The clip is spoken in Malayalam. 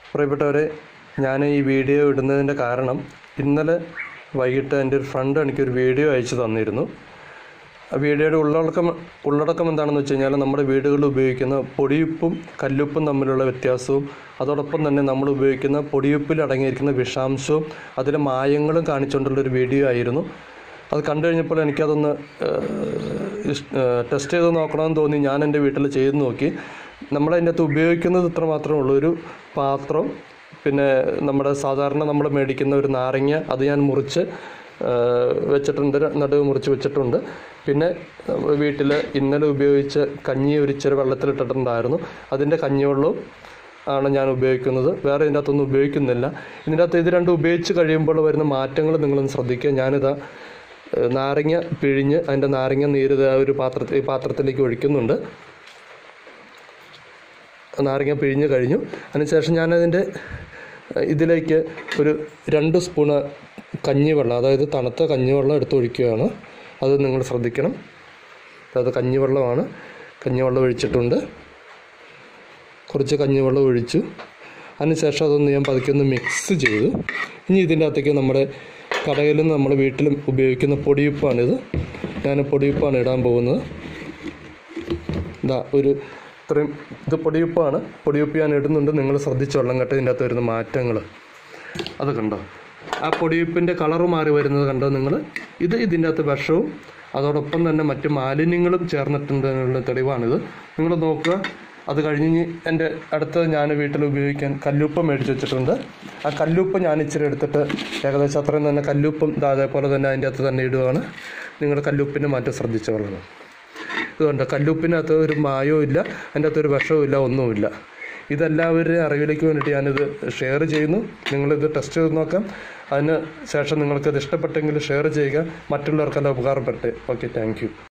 പ്രിയപ്പെട്ടവരെ ഞാൻ ഈ വീഡിയോ ഇടുന്നതിൻ്റെ കാരണം ഇന്നലെ വൈകിട്ട് എൻ്റെ ഒരു ഫ്രണ്ട് എനിക്കൊരു വീഡിയോ അയച്ചു തന്നിരുന്നു ആ വീഡിയോയുടെ ഉള്ളടക്കം ഉള്ളടക്കം എന്താണെന്ന് വെച്ച് കഴിഞ്ഞാൽ നമ്മുടെ വീടുകളിൽ ഉപയോഗിക്കുന്ന പൊടിയുപ്പും കല്ലുപ്പും തമ്മിലുള്ള വ്യത്യാസവും അതോടൊപ്പം തന്നെ നമ്മൾ ഉപയോഗിക്കുന്ന പൊടിയുപ്പിൽ അടങ്ങിയിരിക്കുന്ന വിഷാംശവും അതിലെ മായങ്ങളും കാണിച്ചുകൊണ്ടുള്ളൊരു വീഡിയോ ആയിരുന്നു അത് കണ്ടു കഴിഞ്ഞപ്പോൾ എനിക്കതൊന്ന് ടെസ്റ്റ് ചെയ്ത് നോക്കണമെന്ന് തോന്നി ഞാൻ എൻ്റെ വീട്ടിൽ ചെയ്ത് നോക്കി നമ്മളതിൻ്റെ അകത്ത് ഉപയോഗിക്കുന്നത് ഇത്ര മാത്രമേ ഉള്ളൂ ഒരു പാത്രം പിന്നെ നമ്മുടെ സാധാരണ നമ്മൾ മേടിക്കുന്ന ഒരു നാരങ്ങ അത് ഞാൻ മുറിച്ച് ആ, വെച്ചിട്ടുണ്ട് നടുവ് മുറിച്ച് വെച്ചിട്ടുണ്ട് പിന്നെ വീട്ടിൽ ഇന്നലെ ഉപയോഗിച്ച കഞ്ഞി ഒരു ഇച്ചിരി വെള്ളത്തിലിട്ടിട്ടുണ്ടായിരുന്നു അതിൻ്റെ കഞ്ഞിവെള്ളവും ആണ് ഞാൻ ഉപയോഗിക്കുന്നത് വേറെ ഇതിൻ്റെ അകത്തൊന്നും ഉപയോഗിക്കുന്നില്ല ഇതിൻ്റെ അകത്ത് ഇത് രണ്ടും ഉപയോഗിച്ച് കഴിയുമ്പോൾ വരുന്ന മാറ്റങ്ങൾ നിങ്ങളൊന്ന് ശ്രദ്ധിക്കുക ഞാനിതാ ഏഹ്, നാരങ്ങ പിഴിഞ്ഞ് അതിൻ്റെ നാരങ്ങ നീര് ദാ ഒരു പാത്രത്തിൽ ഈ പാത്രത്തിലേക്ക് ഒഴിക്കുന്നുണ്ട് നാരങ്ങ പിഴിഞ്ഞ് കഴിഞ്ഞു അതിനുശേഷം ഞാനതിൻ്റെ ഏഹ്, ഇതിലേക്ക് ഒരു രണ്ട് സ്പൂണ് കഞ്ഞിവെള്ളം അതായത് തണുത്ത കഞ്ഞിവെള്ളം എടുത്ത് ഒഴിക്കുകയാണ് അത് നിങ്ങൾ ശ്രദ്ധിക്കണം അത് കഞ്ഞിവെള്ളമാണ് കഞ്ഞിവെള്ളം ഒഴിച്ചിട്ടുണ്ട് കുറച്ച് കഞ്ഞിവെള്ളം ഒഴിച്ചു അതിനുശേഷം അതൊന്ന് ഞാൻ പതുക്കെ ഒന്ന് മിക്സ് ചെയ്തു ഇനി ഇതിൻ്റെ അകത്തേക്ക് നമ്മുടെ കടയിലും നമ്മുടെ വീട്ടിലും ഉപയോഗിക്കുന്ന പൊടിയുപ്പാണിത് ഞാൻ പൊടിയുപ്പാണ് ഇടാൻ പോകുന്നത് ഇതാ ഒരു ഇത്രയും ഇത് പൊടിയുപ്പാണ് പൊടിയുപ്പ് ഞാൻ ഇടുന്നുണ്ട് നിങ്ങൾ ശ്രദ്ധിച്ചോളാം കേട്ടോ ഇതിൻ്റെ അകത്ത് വരുന്ന മാറ്റങ്ങൾ അത് കണ്ടോ ആ പൊടിയുപ്പിൻ്റെ കളറ് മാറി വരുന്നത് കണ്ടോ നിങ്ങൾ ഇത് ഇതിൻ്റെ അകത്ത് വിഷവും അതോടൊപ്പം തന്നെ മറ്റ് മാലിന്യങ്ങളും ചേർന്നിട്ടുണ്ടെന്നുള്ള തെളിവാണിത് നിങ്ങൾ നോക്കുക അത് കഴിഞ്ഞ് ഇനി എൻ്റെ അടുത്ത് ഞാൻ വീട്ടിൽ ഉപയോഗിക്കാൻ കല്ലുപ്പ് മേടിച്ച് വെച്ചിട്ടുണ്ട് ആ കല്ലുപ്പ് ഞാൻ ഇച്ചിരി എടുത്തിട്ട് ഏകദേശം അത്രയും തന്നെ കല്ലുപ്പും ദാ അതേപോലെ തന്നെ അതിൻ്റെ അകത്ത് തന്നെ ഇടുകയാണ് നിങ്ങൾ കല്ലുപ്പിൻ്റെ മാറ്റം ശ്രദ്ധിച്ചു കൊള്ളണം ഇതുകൊണ്ട് കല്ലുപ്പിനകത്ത് ഒരു മായവും ഇല്ല അതിൻ്റെ അകത്ത് ഒരു വിഷവും ഇല്ല ഒന്നുമില്ല ഇതെല്ലാവരുടെയും അറിവിലേക്ക് വേണ്ടിയിട്ട് ഞാനിത് ഷെയർ ചെയ്യുന്നു നിങ്ങളിത് ടെസ്റ്റ് ചെയ്ത് നോക്കാം അതിന് ശേഷം നിങ്ങൾക്കത് ഇഷ്ടപ്പെട്ടെങ്കിൽ ഷെയർ ചെയ്യുക മറ്റുള്ളവർക്കെല്ലാം ഉപകാരപ്പെട്ട് ഓക്കെ താങ്ക് യു